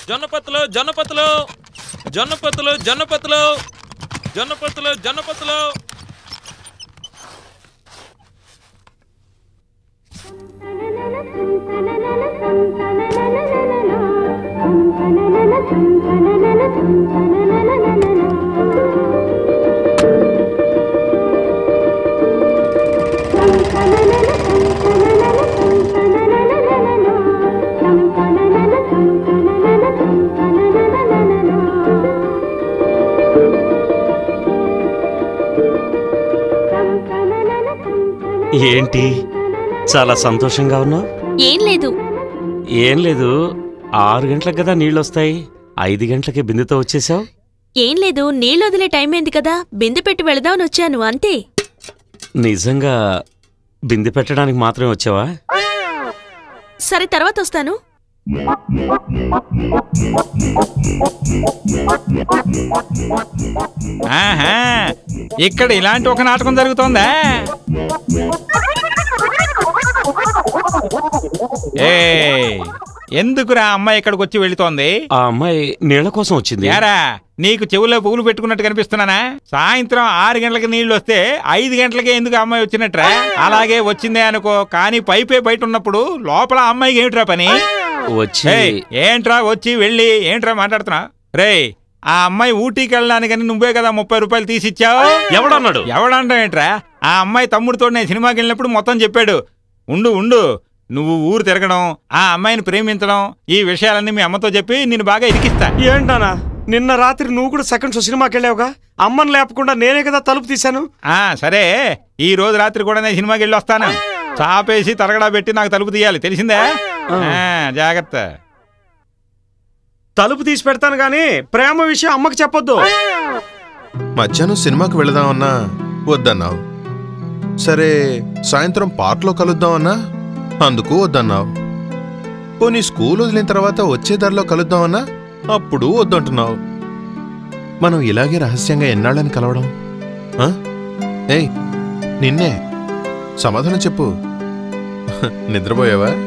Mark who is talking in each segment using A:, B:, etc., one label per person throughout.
A: జొన్నపత్తులు జొన్నపత్తులు జొన్నపత్తులు జొన్నపత్తులు జొన్నపత్తులు జొన్నపత్తులు
B: ఏంటి చాలా సంతోషంగా ఉన్నావు
C: ఏం లేదు
B: ఏం లేదు ఆరు గంటలకు కదా నీళ్ళు వస్తాయి ఐదు గంటలకే బిందెతో వచ్చేసావు
C: ఏం లేదు నీళ్ళు వదిలే టైం అయింది కదా బిందె పెట్టి వెళదామని వచ్చాను అంతే
B: నిజంగా బిందె పెట్టడానికి మాత్రమే వచ్చావా
C: సరే తర్వాత వస్తాను
D: ఆహా ఇక్కడ ఇలాంటి ఒక నాటకం జరుగుతోందా ఏ ఎందుకురా అమ్మాయి ఇక్కడికి వచ్చి వెళుతోంది
B: ఆ అమ్మాయి నీళ్ల కోసం వచ్చింది
D: యారా నీకు చెవులో పువ్వులు పెట్టుకున్నట్టు కనిపిస్తున్నానా సాయంత్రం ఆరు గంటలకు నీళ్లు వస్తే ఐదు గంటలకే ఎందుకు అమ్మాయి వచ్చినట్రా అలాగే వచ్చిందే అనుకో కానీ పైపే బయట ఉన్నప్పుడు లోపల అమ్మాయికి ఏమిట్రా పని
B: వచ్చి
D: ఏయ్, ఏంట్రా వచ్చి వెళ్ళి ఏంట్రా మాట్లాడుతున్నా రేయ్ ఆ అమ్మాయి ఊటీకి వెళ్ళడానికని నువ్వే కదా ముప్పై రూపాయలు తీసిచ్చావు
B: ఎవడన్నాడు
D: ఎవడంటావు ఏంట్రా ఆ అమ్మాయి తమ్ముడితో నేను సినిమాకి వెళ్ళినప్పుడు మొత్తం చెప్పాడు ఉండు ఉండు నువ్వు ఊరు తిరగడం ఆ అమ్మాయిని ప్రేమించడం ఈ విషయాలన్నీ మీ అమ్మతో చెప్పి నేను బాగా ఇరికిస్తా
B: ఏంటానా నిన్న రాత్రి నువ్వు కూడా సెకండ్ షో సినిమాకి వెళ్ళావుగా అమ్మని లేపకుండా నేనే కదా తలుపు తీశాను
D: ఆ సరే ఈ రోజు రాత్రి కూడా నేను సినిమాకి వెళ్ళి వస్తాను చాపేసి తరగడా పెట్టి నాకు తలుపు తీయాలి తెలిసిందే ఆ, జాగ్రత్త
B: తలుపు తీసి పెడతాను గానీ ప్రేమ విషయం అమ్మకి చెప్పొద్దు
E: మధ్యాహ్నం సినిమాకి వెళదామన్నా వద్దన్నావు సరే సాయంత్రం పార్క్లో కలుద్దామన్నా అందుకు వద్దన్నావు పోనీ స్కూల్ వదిలిన తర్వాత వచ్చే దారిలో కలుద్దామన్నా అప్పుడు వద్దంటున్నావు మనం ఇలాగే రహస్యంగా ఎన్నాళ్ళని కలవడం ఆ? ఏయ్ నిన్నే సమాధానం చెప్పు నిద్రపోయావా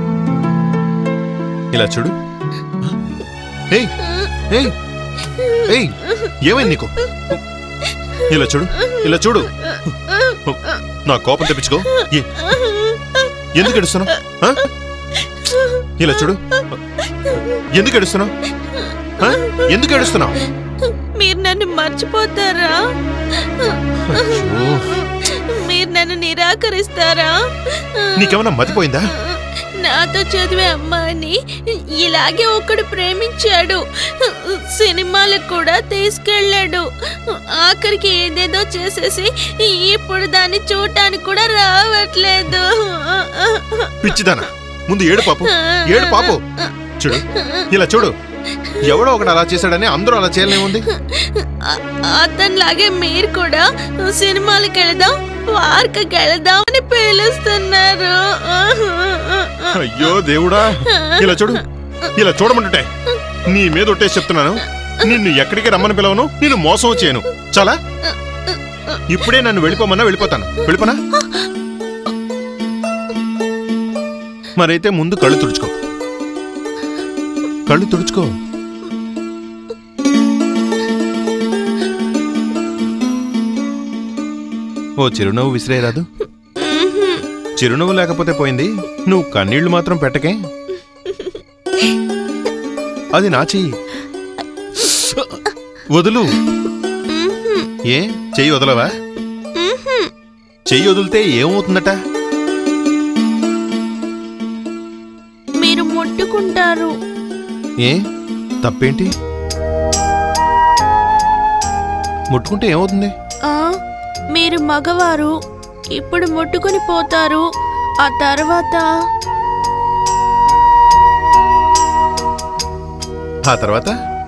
E: ఇలా చూడు ఏయ్ ఏయ్ ఏయ్ ఏమైంది నీకు ఇలా చూడు ఇలా చూడు నా కోపం తెప్పించుకో ఏ- ఎందుకు ఏడుస్తున్నావు ఆ? ఇలా చూడు ఎందుకు ఏడుస్తున్నావు ఆ? ఎందుకు ఏడుస్తున్నావు
C: మీరు నన్ను మర్చిపోతారా మీరు నన్ను నిరాకరిస్తారా
E: నీకేమన్నా మతిపోయిందా
C: నాతో చదివే అమ్మాయిని ఇలాగే ఒకడు ప్రేమించాడు సినిమాలకు కూడా తీసుకెళ్ళాడు ఆఖరికి ఏదేదో చేసేసి ఇప్పుడు దాన్ని చూడటానికి కూడా రావట్లేదు
E: పిచ్చిదానా ముందు ఏడు పాపు ఏడు పాపు చూడు ఇలా చూడు ఎవడో ఒకడు అలా చేశాడని అందరూ అలా చేయలేముంది
C: అతనిలాగే మీరు కూడా సినిమాలకు వెళదాం పార్క్కి వెళదాం అని పిలుస్తున్నారు
E: అయ్యో దేవుడా ఇలా చూడు ఇలా చూడమంటుంటే నీ మీద ఒట్టేసి చెప్తున్నాను నిన్ను ఎక్కడికి రమ్మని పిలవను నిన్ను మోసం చేయను చాలా ఇప్పుడే నన్ను వెళ్ళిపోమన్నా వెళ్ళిపోతాను వెళ్ళిపోనా మరైతే ముందు కళ్ళు తుడుచుకో కళ్ళు తుడుచుకో ఓ చిరునవ్వు విసిరేయరాదు చిరునవ్వు లేకపోతే పోయింది నువ్వు కన్నీళ్లు మాత్రం పెట్టకే అది నా చెయ్యి వదులు ఏ చెయ్యి వదలవా చెయ్యి వదిలితే ఏమవుతుందట
C: మీరు ముట్టుకుంటారు
E: ఏ తప్పేంటి ముట్టుకుంటే ఏమవుతుంది
C: ఆ మీరు మగవారు ఇప్పుడు ముట్టుకొని పోతారు ఆ తర్వాత
E: ఆ తర్వాత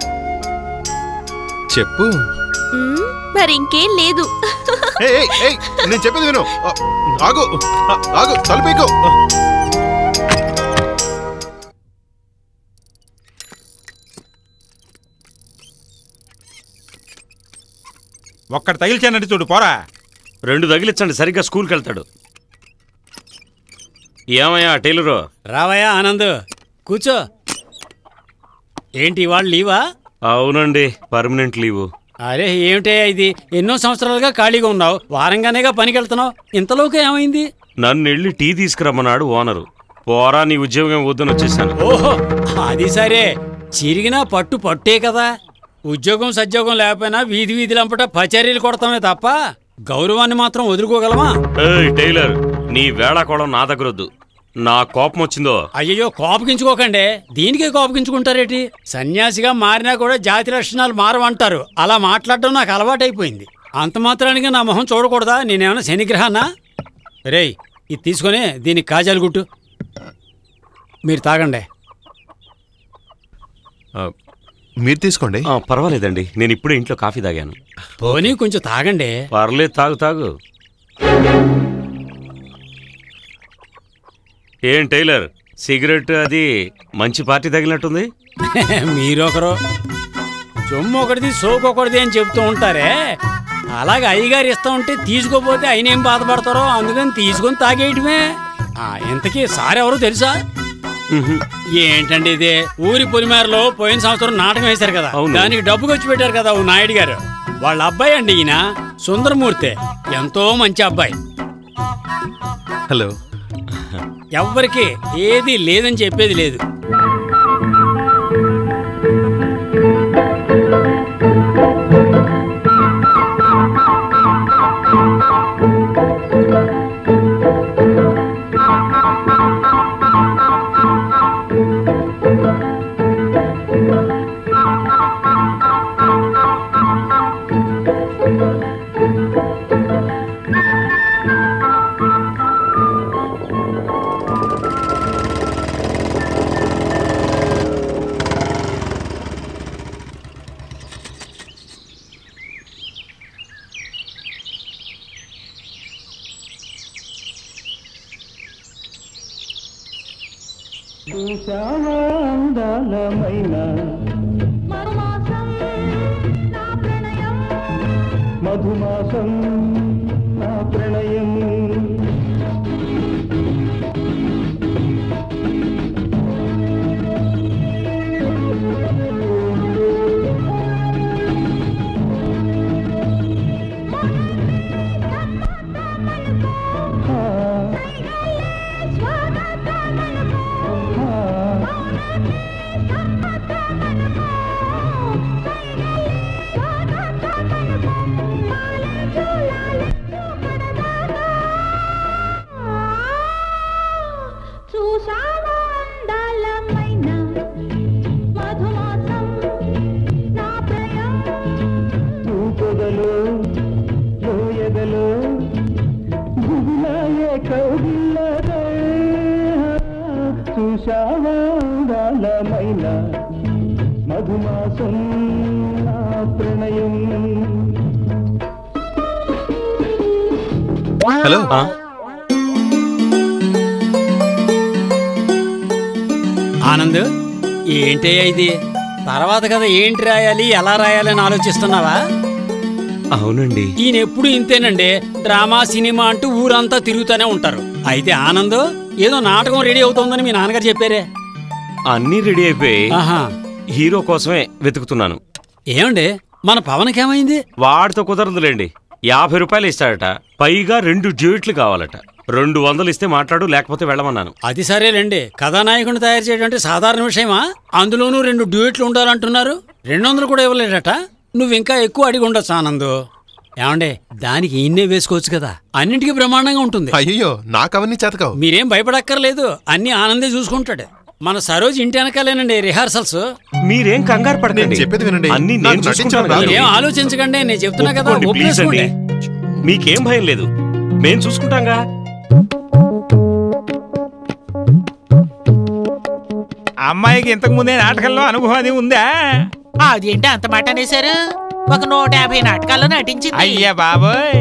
E: చెప్పు
C: మ్, మరి ఇంకేం లేదు
E: ఏయ్, ఏయ్, ఏయ్, నేను చెప్పేది విను ఆ, ఆగు ఆ, ఆగు తలపేకు
D: ఒక్కడు తగిలిచానంటే చూడు పోరా
B: రెండు తగిలించండి సరిగ్గా స్కూల్కి వెళ్తాడు ఏమయ్యా టైలరు
F: రావయ్యా ఆనంద్ కూర్చో ఏంటి ఇవాళ లీవా
B: అవునండి పర్మనెంట్ లీవు
F: అరే ఏమిటే ఇది ఎన్నో సంవత్సరాలుగా ఖాళీగా ఉన్నావు వారంగానేగా పనికి వెళ్తున్నావు ఇంతలోకి ఏమైంది
B: నన్ను వెళ్ళి టీ తీసుకురమ్మన్నాడు ఓనరు పోరా నీ ఉద్యోగం వద్దని వచ్చేసాను
F: ఓహో అది సరే చిరిగినా పట్టు పట్టే కదా ఉద్యోగం సద్యోగం లేకపోయినా వీధి వీధిలంపట పచారీలు కొడతామే తప్ప గౌరవాన్ని మాత్రం వదులుకోగలమా
B: ఏయ్ టైలర్ నీ వేళాకోళం నా దగ్గర వద్దు నా కోపం వచ్చిందో
F: అయ్యయ్యో కోపగించుకోకండి దీనికే కోపగించుకుంటారేటి సన్యాసిగా మారినా కూడా జాతి లక్షణాలు మారవంటారు అలా మాట్లాడడం నాకు అలవాటైపోయింది అంత మాత్రానికి నా మొహం చూడకూడదా నేనేమైనా శనిగ్రహానా రేయ్ ఇది తీసుకొని దీనికి కాజాలు గుట్టు మీరు తాగండి
B: ఆ,
E: మీరు తీసుకోండి
B: ఆ, పర్వాలేదండి నేను ఇప్పుడే ఇంట్లో కాఫీ తాగాను
F: పోనీ కొంచెం తాగండి
B: పర్లేదు తాగు తాగు ఏం టైలర్ సిగరెట్ అది మంచి పార్టీ తగిలినట్టుంది
F: మీరొకరు సొమ్ము ఒకటిది సోకు ఒకటిది అని చెప్తూ ఉంటారే అలాగే అయ్యగారు ఇస్తా ఉంటే తీసుకోపోతే ఆయన ఏం బాధపడతారో అందుకని తీసుకొని తాగేయటమే ఆ, ఇంతకీ సార్ ఎవరో తెలుసా
B: ఉహు.
F: ఏంటండి ఇది ఊరి పొలిమేరలో పోయిన సంవత్సరం నాటకం వేశారు కదా
B: అవును.
F: దానికి డబ్బు ఖర్చు పెట్టారు కదా ఓ నాయుడు గారు వాళ్ళ అబ్బాయి అండి ఈయన సుందరమూర్తి ఎంతో మంచి అబ్బాయి
E: హలో
F: ఎవ్వరికి ఏది లేదని చెప్పేది లేదు
G: మధుమాసం నా ప్రణయం
H: చూసావా అందాలమైన మధుమాసం నా ప్రియం
G: తూపగలు లోయగలు భువిలాయే కౌగిల్లదే చూశావాందాలమైన మధుమాసం నా ప్రణయం
E: హలో
B: ఆ?
F: ఆనంద్ ఏంటయ్యా ఇది తర్వాత కదా ఏంటి రాయాలి ఎలా రాయాలి అని ఆలోచిస్తున్నావా
B: అవునండి
F: ఈయన ఎప్పుడు ఇంతేనండి డ్రామా సినిమా అంటూ ఊరంతా తిరుగుతూనే ఉంటారు అయితే ఆనంద్ ఏదో నాటకం రెడీ అవుతోందని మీ నాన్నగారు చెప్పారే
B: అన్నీ రెడీ అయిపోయి
F: ఆహా
B: హీరో కోసమే వెతుకుతున్నాను
F: ఏమండి మన పవన్కి ఏమైంది
B: వాడితో కుదరదులేండి యాభై రూపాయలు ఇస్తాడట పైగా రెండు డ్యూట్లు కావాలట రెండు వందలు ఇస్తే మాట్లాడు లేకపోతే వెళ్ళమన్నాను
F: అది సరేలేండి కథానాయకుని తయారు చేయడం అంటే సాధారణ విషయమా అందులోనూ రెండు డ్యూయెట్లు ఉండాలంటున్నారు రెండు వందలు కూడా ఇవ్వలేడట నువ్వు ఇంకా ఎక్కువ అడిగి ఉండొచ్చు ఆనందు ఏమండే దానికి ఈయన్నే వేసుకోవచ్చు కదా అన్నింటికీ బ్రహ్మాండంగా ఉంటుంది
E: అయ్యో నాకు అవన్నీ చేతకావు
F: మీరేం భయపడక్కర్లేదు అన్ని ఆనందే చూసుకుంటాడు మన సరోజ్ ఇంటి వెనకాలేనండి రిహార్సల్స్
B: మీరేం కంగారు పడకండి
E: నేను చెప్పేది వినండి.
B: అన్ని
E: నాకు
B: నేను
E: నటించడం
B: చూసుకుంటాను
E: రాదు.
B: కదా.
F: మీరేం ఆలోచించకండి నేను చెప్తున్నా కదా
B: ఒప్పుకోండి, ప్లీజ్ అండి
F: ఒప్పేసుకోండి
B: మీకేం భయం లేదు మేం చూసుకుంటాంగా
D: అమ్మాయికి ఇంతకు ముందే నాటకంలో అనుభవం అది ఉందా
I: అదేంటి అంత మాట అనేశారు ఒక నూట యాభై నాటకాల్లో నటించింది
D: అయ్యా బాబోయ్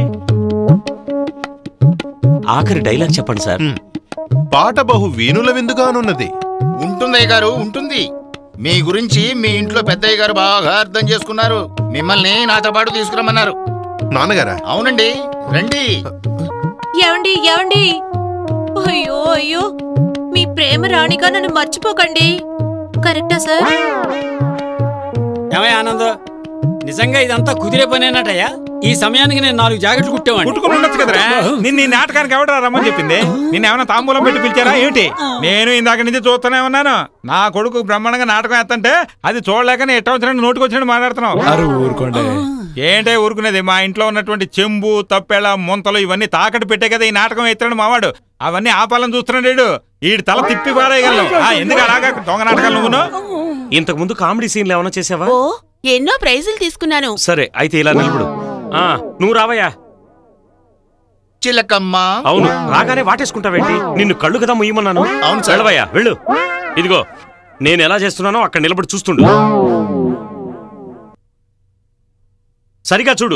B: ఆఖరి డైలాగ్ చెప్పండి సార్
E: ఉమ్. పాట బహు వీణుల విందుగానున్నది
J: ఉంటుందయ్య గారు ఉంటుంది మీ గురించి మీ ఇంట్లో పెద్దయ్య గారు బాగా అర్థం చేసుకున్నారు మిమ్మల్ని నాతో పాటు తీసుకురమ్మన్నారు
E: నాన్నగారా
J: అవునండి రండి
C: ఏమండి ఏమండి అయ్యో అయ్యో మీ ప్రేమ రాణిగా నన్ను మర్చిపోకండి కరెక్టా సార్
F: ఏమయ్య ఆనంద్ నిజంగా ఇదంతా కుదిరే పనేనటయ్యా ఈ సమయానికి నేను నాలుగు జాకెట్లు కుట్టేవాడిని
D: కుట్టుకుని ఉండొచ్చు కదరా నిన్న ఈ నాటకానికి ఎవడరా రమ్మని చెప్పింది నిన్న ఏమైనా తాంబూలం పెట్టి పిలిచారా ఏమిటి నేను ఇందాక నుంచి చూస్తూనే ఉన్నాను నా కొడుకు బ్రహ్మాండంగా నాటకం ఎత్తంటే అది చూడలేకనే ఎట్ట వచ్చినట్టు నోటికి వచ్చినట్టు మాట్లాడుతున్నావు
K: అరే ఊరుకోండి
D: ఏంటే ఊరుకునేది మా ఇంట్లో ఉన్నటువంటి చెంబు తప్పెళ ముంతలు ఇవన్నీ తాకట్టు పెట్టే కదా ఈ నాటకం ఎత్తాడు మావాడు అవన్నీ ఆపాలని చూస్తున్నాడు ఈడు తల తిప్పి పారేయగలను ఆ, ఎందుకు అలాగా దొంగ నాటకాలు నువ్వును
B: ఇంతకు ముందు కామెడీ సీన్లు ఏమైనా చేసావా
C: ఓ ఎన్నో ప్రైజులు తీసుకున్నాను
B: సరే అయితే ఇలా నిలబడు ఆ నువ్వు రావయ్యా
J: చిలకమ్మ
B: అవును రాగానే వాటేసుకుంటావేంటి నిన్ను కళ్ళు కదా ముయ్యమన్నాను
J: అవును సార్.
B: వెళ్ళవయ్యా వెళ్ళు ఇదిగో నేను ఎలా చేస్తున్నానో అక్కడ నిలబడి చూస్తుండు సరిగా చూడు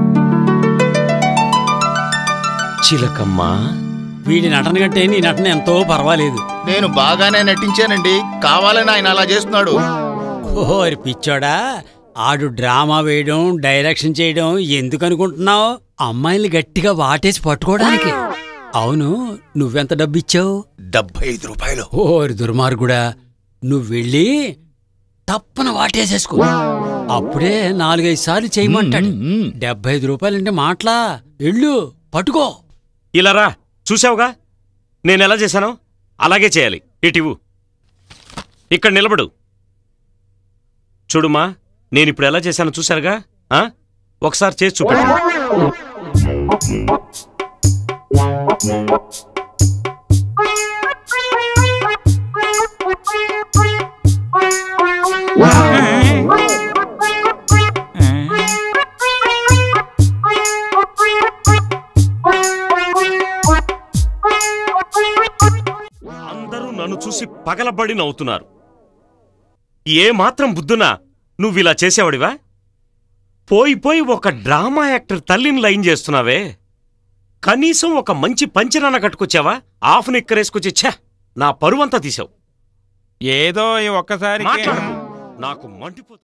B: చిలకమ్మ
F: వీడి నటన కంటే నీ నటన ఎంతో పర్వాలేదు
J: నేను బాగానే నటించానండి కావాలని ఆయన అలా చేస్తున్నాడు
F: ఓరి పిచ్చోడా ఆడు డ్రామా వేయడం డైరెక్షన్ చేయడం ఎందుకు అనుకుంటున్నావు అమ్మాయిల్ని గట్టిగా వాటేసి పట్టుకోవడానికి అవును నువ్వెంత డబ్బిచ్చావు
J: డెబ్బై ఐదు రూపాయలు
F: ఓరి దుర్మార్గుడా నువ్వు వెళ్ళి తప్పన వాటేసేసుకో అప్పుడే నాలుగైదు సార్లు చేయమంటాడు
J: మ్మ్.
F: డెబ్బై ఐదు రూపాయలంటే మాటలా వెళ్ళు పట్టుకో
B: ఇలా రా చూసావుగా నేను ఎలా చేశానో అలాగే చేయాలి ఇటివు ఇక్కడ నిలబడు చూడుమా నేను ఇప్పుడు ఎలా చేశానో చూశారుగా ఆ? ఒకసారి చేసి చూపెట్టు అందరూ నన్ను చూసి పగలబడి నవ్వుతున్నారు ఏ మాత్రం బుద్ధునా నువ్విలా చేసేవాడివా పోయి పోయి ఒక డ్రామా యాక్టర్ తల్లిని లైన్ చేస్తున్నావే కనీసం ఒక మంచి పంచనాన్న కట్టుకొచ్చావా ఆఫ్ నిక్కరేసుకొచ్చి ఛ నా పరువంతా తీసావు
D: ఏదో ఈ ఒక్కసారి
B: మాట్లాడు నాకు మండిపోతుంది